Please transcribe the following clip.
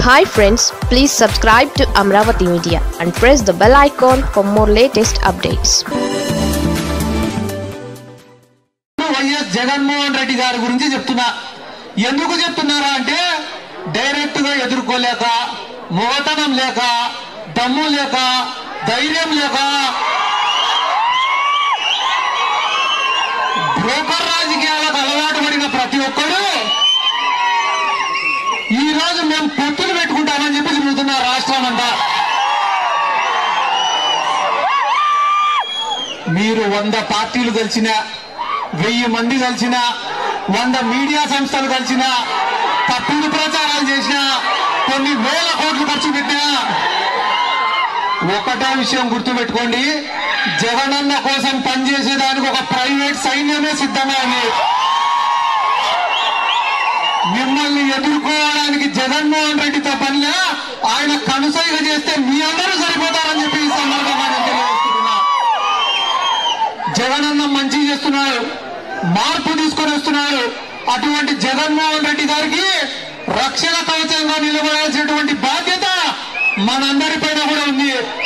hi friends please subscribe to Amaravati media and press the bell icon for more latest updates YS Jaganmohan Reddy గారి గురించి చెప్తున్నా ఎందుకు చెప్తున్నారా అంటే డైరెక్ట్ గా ఎదుర్కోలేక మొగతనం లేక దమ్ము లేక ధైర్యం లేక బ్రోకర్ రాజకీయాలకు అలవాటు పడిన ప్రతి ఒక్కడు ఈ రోజు మేము పొత్తులు పెట్టుకుంటామని చెప్పి చెబుతున్నారు రాష్ట్రం అంతా మీరు వంద పార్టీలు కలిసిన వెయ్యి మంది కలిసిన వంద మీడియా సంస్థలు కలిసిన తప్పుడు ప్రచారాలు చేసిన కొన్ని వేల కోట్లు ఖర్చు పెట్టినా ఒకటే విషయం గుర్తుపెట్టుకోండి జగనన్న కోసం పనిచేసేదానికి ఒక ప్రైవేట్ సైన్యమే సిద్ధంగా ఉంది మిమ్మల్ని ఎదుర్కోవడానికి జగన్మోహన్ రెడ్డితో పనిలే ఆయన కనుసైగ చేస్తే మీ అందరూ సరిపోతారని చెప్పి ఈ సందర్భంగా నేను తెలియజేస్తున్నా జగనన్న మంచి చేస్తున్నాడు మార్పు తీసుకొని వస్తున్నాడు అటువంటి జగన్మోహన్ రెడ్డి గారికి రక్షణ కవచంగా నిలబడాల్సినటువంటి బాధ్యత మనందరిపైన కూడా ఉంది